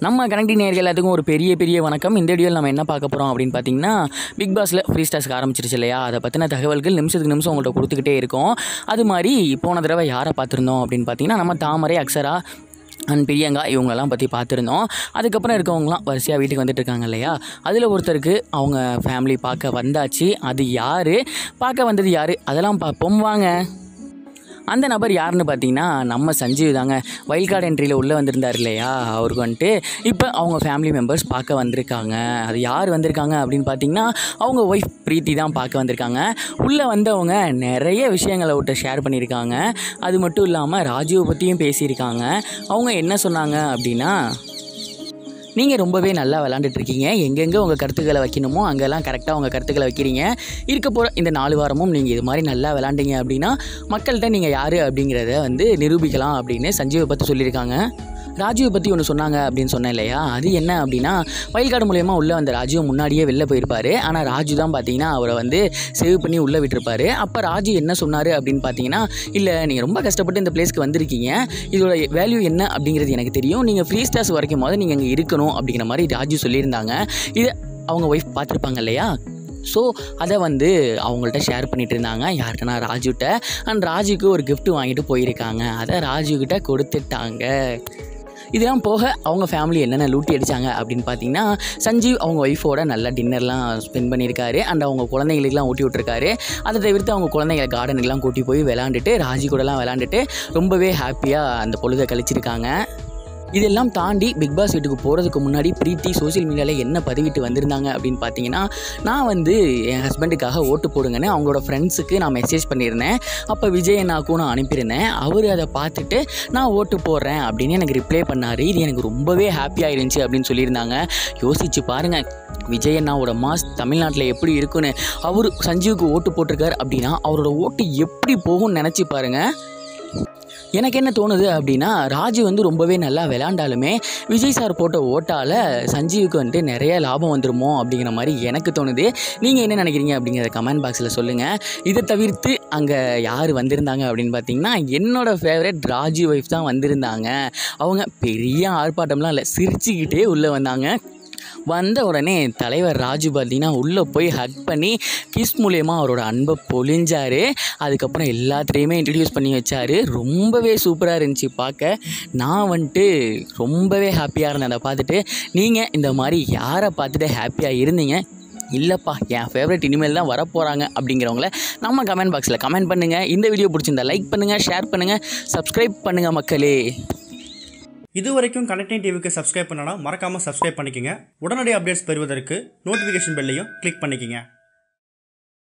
நம்ம கனெக்டி நேர்கள் எல்லாத்துக்கும் ஒரு பெரிய பெரிய வணக்கம் இந்த வீடியோவில் நம்ம என்ன பார்க்க போகிறோம் அப்படின்னு பார்த்தீங்கன்னா பிக் பாஸில் ஃப்ரீ ஸ்டாஸ்க்கு ஆரம்பிச்சிருச்சு இல்லையா அதை பற்றின தகவல்கள் நிமிஷத்துக்கு நிமிஷம் உங்கள்கிட்ட கொடுத்துக்கிட்டே இருக்கோம் அது மாதிரி போன தடவை யாரை பார்த்துருந்தோம் அப்படின்னு பார்த்தீங்கன்னா நம்ம தாமரை அக்ஷரா அண்ட் பிரியங்கா இவங்களெல்லாம் பற்றி பார்த்துருந்தோம் அதுக்கப்புறம் இருக்கவங்களாம் வரிசையாக வீட்டுக்கு வந்துட்டு இருக்காங்க இல்லையா அதில் ஒருத்தருக்கு அவங்க ஃபேமிலி பார்க்க வந்தாச்சு அது யார் பார்க்க வந்தது யார் அதெல்லாம் பார்ப்போம் வாங்க அந்த நபர் யாருன்னு பார்த்தீங்கன்னா நம்ம சஞ்சீவ் தாங்க வைல்ட் கார்டு என்ட்ரியில் உள்ளே வந்திருந்தார் இல்லையா அவருக்கு வந்துட்டு இப்போ அவங்க ஃபேமிலி மெம்பர்ஸ் பார்க்க வந்திருக்காங்க அது யார் வந்திருக்காங்க அப்படின்னு பார்த்தீங்கன்னா அவங்க ஒய்ஃப் பிரீத்தி தான் பார்க்க வந்திருக்காங்க உள்ளே வந்தவங்க நிறைய விஷயங்களை விட்டு ஷேர் பண்ணியிருக்காங்க அது மட்டும் இல்லாமல் ராஜுவை பற்றியும் பேசியிருக்காங்க அவங்க என்ன சொன்னாங்க அப்படின்னா நீங்கள் ரொம்பவே நல்லா விளாண்டுட்டு இருக்கீங்க எங்கெங்கே உங்கள் கருத்துக்களை வைக்கணுமோ அங்கெல்லாம் கரெக்டாக உங்கள் கருத்துக்களை வைக்கிறீங்க இருக்க போகிற இந்த நாலு வாரமும் நீங்கள் இது மாதிரி நல்லா விளாண்டீங்க அப்படின்னா மக்கள்கிட்ட நீங்கள் யார் அப்படிங்கிறத வந்து நிரூபிக்கலாம் அப்படின்னு சஞ்சீவை பற்றி சொல்லியிருக்காங்க ராஜுவை பற்றி ஒன்று சொன்னாங்க அப்படின்னு சொன்னேன் இல்லையா அது என்ன அப்படின்னா வயல்காடு மூலயமா உள்ளே வந்த ராஜு முன்னாடியே வெளில போயிருப்பார் ஆனால் ராஜு தான் பார்த்தீங்கன்னா அவரை வந்து சேவ் பண்ணி உள்ளே விட்டுருப்பாரு அப்போ ராஜு என்ன சொன்னார் அப்படின்னு பார்த்தீங்கன்னா இல்லை நீங்கள் ரொம்ப கஷ்டப்பட்டு இந்த பிளேஸ்க்கு வந்திருக்கீங்க இதோட வேல்யூ என்ன அப்படிங்கிறது எனக்கு தெரியும் நீங்கள் ஃப்ரீ ஸ்டாஸ் வரைக்கும் போது நீங்கள் அங்கே இருக்கணும் அப்படிங்கிற மாதிரி ராஜு சொல்லியிருந்தாங்க இது அவங்க ஒய்ஃப் பார்த்துருப்பாங்க இல்லையா ஸோ அதை வந்து அவங்கள்ட்ட ஷேர் பண்ணிட்டு இருந்தாங்க யார்கிட்டனா ராஜுகிட்ட அண்ட் ராஜுக்கு ஒரு gift வாங்கிட்டு போயிருக்காங்க அதை ராஜுக்கிட்ட கொடுத்துட்டாங்க இதெல்லாம் போக அவங்க ஃபேமிலி என்னென்ன லூட்டி அடித்தாங்க அப்படின்னு பார்த்தீங்கன்னா சஞ்சீவ் அவங்க ஒய்ஃபோட நல்லா டின்னர்லாம் ஸ்பெண்ட் பண்ணியிருக்காரு அண்ட் அவங்க குழந்தைங்களுக்குலாம் ஊட்டி விட்டுருக்காரு அதை தவிர்த்து அவங்க குழந்தைங்களை கார்டனுக்குலாம் கூட்டி போய் விளாண்டுட்டு ராஜி கூடலாம் விளாண்டுட்டு ரொம்பவே ஹாப்பியாக அந்த பொழுதை கழிச்சிருக்காங்க இதெல்லாம் தாண்டி பிக் பாஸ் வீட்டுக்கு போகிறதுக்கு முன்னாடி பிரீத்தி சோஷியல் மீடியாவில் என்ன பதிவிட்டு வந்திருந்தாங்க அப்படின்னு பார்த்தீங்கன்னா நான் வந்து என் ஹஸ்பண்டுக்காக ஓட்டு போடுங்கன்னு அவங்களோட ஃப்ரெண்ட்ஸுக்கு நான் மெசேஜ் பண்ணியிருந்தேன் அப்போ விஜய் அண்ணாக்கும் நான் அனுப்பியிருந்தேன் அவர் அதை பார்த்துட்டு நான் ஓட்டு போடுறேன் அப்படின்னு எனக்கு ரிப்ளை பண்ணார் இது எனக்கு ரொம்பவே ஹாப்பியாக இருந்துச்சு அப்படின்னு சொல்லியிருந்தாங்க யோசிச்சு பாருங்கள் விஜய் அண்ணாவோட மாஸ் தமிழ்நாட்டில் எப்படி இருக்குன்னு அவர் சஞ்சீவுக்கு ஓட்டு போட்டிருக்காரு அப்படின்னா அவரோட ஓட்டு எப்படி போகும்னு நினச்சி பாருங்கள் எனக்கு என்ன தோணுது அப்படின்னா ராஜு வந்து ரொம்பவே நல்லா விளையாண்டாலுமே விஜய் சார் போட்ட ஓட்டால் சஞ்சீவுக்கு வந்துட்டு நிறைய லாபம் வந்துருமோ அப்படிங்கிற மாதிரி எனக்கு தோணுது நீங்கள் என்ன நினைக்கிறீங்க அப்படிங்கிறத கமெண்ட் பாக்ஸில் சொல்லுங்கள் இதை தவிர்த்து அங்கே யார் வந்திருந்தாங்க அப்படின்னு பார்த்தீங்கன்னா என்னோட ஃபேவரட் ராஜு ஒய்ஃப் தான் வந்திருந்தாங்க அவங்க பெரிய ஆர்ப்பாட்டம்லாம் இல்லை சிரிச்சுக்கிட்டே உள்ளே வந்தாங்க வந்த உடனே தலைவர் ராஜு பார்த்தீங்கன்னா உள்ளே போய் ஹக் பண்ணி கிஸ் மூலயமா அவரோட அன்பை பொழிஞ்சார் அதுக்கப்புறம் எல்லாத்துலேயுமே இன்ட்ரடியூஸ் பண்ணி வச்சார் ரொம்பவே சூப்பராக இருந்துச்சு பார்க்க நான் வந்துட்டு ரொம்பவே ஹாப்பியாக இருந்தேன் அதை பார்த்துட்டு நீங்கள் இந்த மாதிரி யாரை பார்த்துட்டு ஹாப்பியாக இருந்தீங்க இல்லைப்பா என் ஃபேவரட் இனிமேல் தான் வரப்போகிறாங்க அப்படிங்கிறவங்கள நம்ம கமெண்ட் பாக்ஸில் கமெண்ட் பண்ணுங்கள் இந்த வீடியோ பிடிச்சிருந்தா லைக் பண்ணுங்கள் ஷேர் பண்ணுங்கள் சப்ஸ்கிரைப் பண்ணுங்கள் மக்களே இது வரைக்கும் கனெக்டிங் டிவிக்கு சப்ஸ்கிரைப் பண்ணனா மறக்காமல் சப்ஸ்கிரைப் பண்ணிக்கங்க உடனடி அப்டேட்ஸ் பெறுவதற்கு நோட்டிஃபிகேஷன் பெல்லையும் கிளிக் பண்ணிக்கங்க